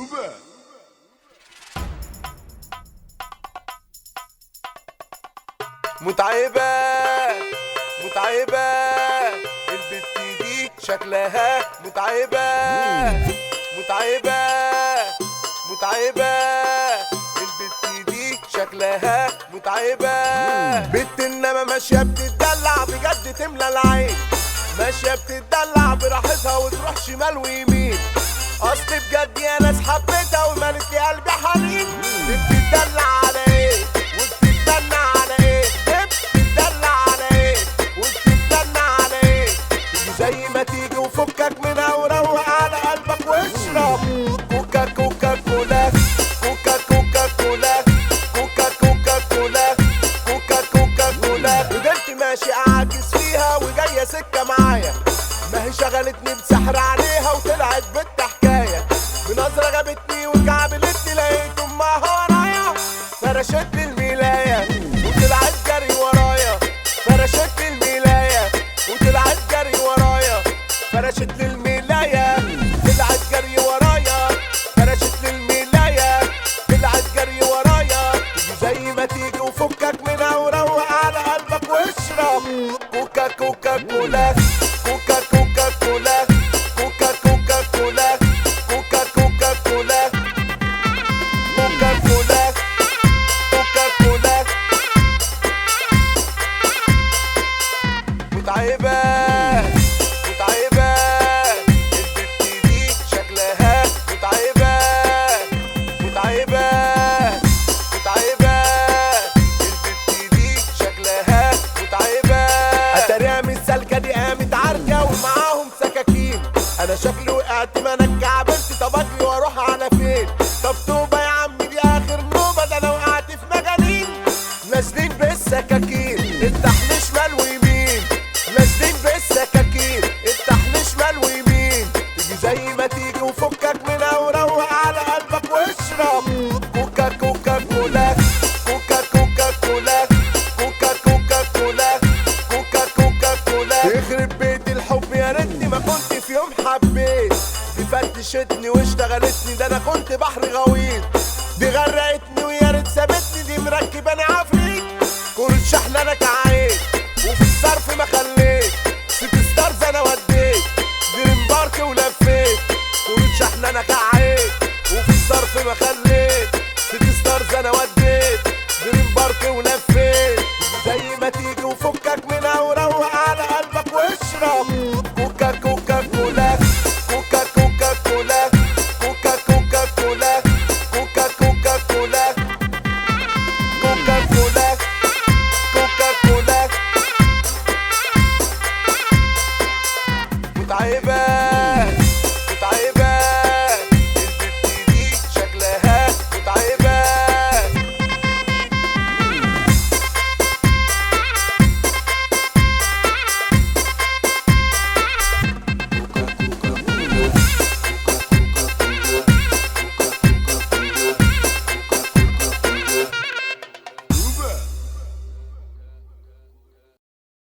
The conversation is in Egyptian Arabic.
متعبة متعبة البت دي شكلها متعبة متعبة متعبة البت دي شكلها متعبة بنت انما ماشية بتدلع بجد تملى العين ماشية بتدلع براحتها وتروح شمال ويمين اصل بجد يا ناس حبيتها ومالت لي قلبي حنين بتدلع على ايه وبتتدلع على ايه بتدلع على ايه وبتتدلع على ايه تيجي زي ما تيجي وفكك منها وروق على قلبك واشرب كوكا كوكا كولا كوكا كوكا كولا كوكا كوكا كولا كوكا كوكا كولا فضلت ماشي اعاكس فيها وجايه سكه معايا ما هي شغلتني بسحر عليها وطلعت بنت حكايه بنظره جابتني وكعبلتني لقيت امها ورايا فرشت لي الملايه وطلعت جري ورايا فرشت لي الملايه وطلعت جري ورايا فرشت لي الملايه طلعت جري ورايا فرشت لي الملايه طلعت جري ورايا تيجي زي ما تيجي وفكك منها وروق على قلبك واشرب كوكا كوكا كولا كوكا كوكا كولا كوكا كوكا كولا كوكا كوكا كولا كوكا كولا كوكا كولا متعبة متعبة البت دي شكلها متعبة متعبة متعبة البت دي شكلها متعبة اتاريها مش سالكة دي قامت عركة ومعاهم سكاكين انا شكلي وقعت ما انا اتكعبلت طب اجري واروح على فين طب توبة يا عم دي اخر نوبة ده انا وقعت في مجانين نازلين بالسكاكين التحليل شمال ويمين نازلين بالسكاكين التحليل شمال ويمين تيجي زي ما تيجي وفكك منها وروق على قلبك واشرب كوكا كوكا كولا كوكا كوكا كولا كوكا كوكا كولا كوكا كوكا كولا يخرب بيت الحب يا ريتني ما كنت في يوم حبيت دي فتشتني واشتغلتني ده انا كنت بحر غويط دي غرقتني ويا ريت سابتني دي مركباني عفريت كل شحنة انا كعيت وفي الصرف ما خليت سيتي ستارز انا وديت دريم بارك ولفيت كل شحنة انا كعيت وفي الصرف ما خليت سيتي ستارز انا وديت